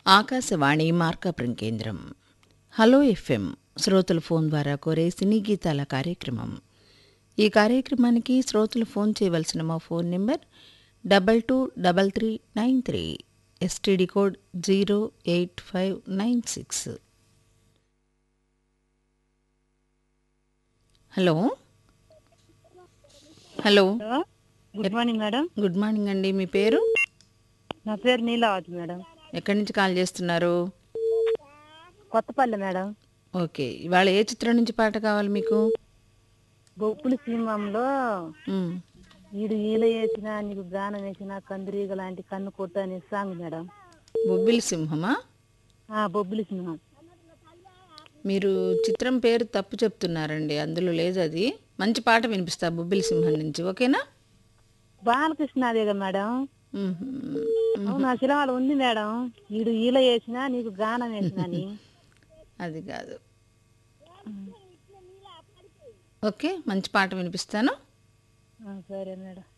ఆకాశవాణి మార్కాపురం కేంద్రం hello FM శ్రోతల phone ద్వారా కోరే సినీ గీతాల కార్యక్రమం ఈ కార్యక్రమానికి శ్రోతలు ఫోన్ చేయవలసిన మా phone number double two double three nine three STD code zero eight five nine six hello hello hello good morning madam good morning అండి మీ పేరు నా పేరు నీలావతి మేడం ఎక్కడి నుంచి కాల్ చేస్తున్నారు కొత్తపల్లి మేడం ఓకే ఇవాళ ఏ చిత్రం నుంచి పాట కావాలి మీకు బొప్పుల సింహంలో మ్, ఈడు ఈల వేసిన నీకు గానం వేసిన కందిరీగ లాంటి కన్ను కొట్టు అనే సాంగ్ మేడం బొబ్బిలి సింహమా ఆ బొబ్బులి సింహం మీరు చిత్రం పేరు తప్పు చెప్తున్నారండి అందులో లేదు అది మంచి పాట వినిపిస్తా బొబ్బిలి సింహం నుంచి ఓకేనా బాలకృష్ణ అదేగా మేడం మ్మ్. అవును ఆ సినిమాలో ఉంది మేడం ఈడు ఈల వేసిన నీకు గానం వేసిన అని అది కాదు ఓకే మంచి పాట వినిపిస్తాను ఆ, సరే మేడం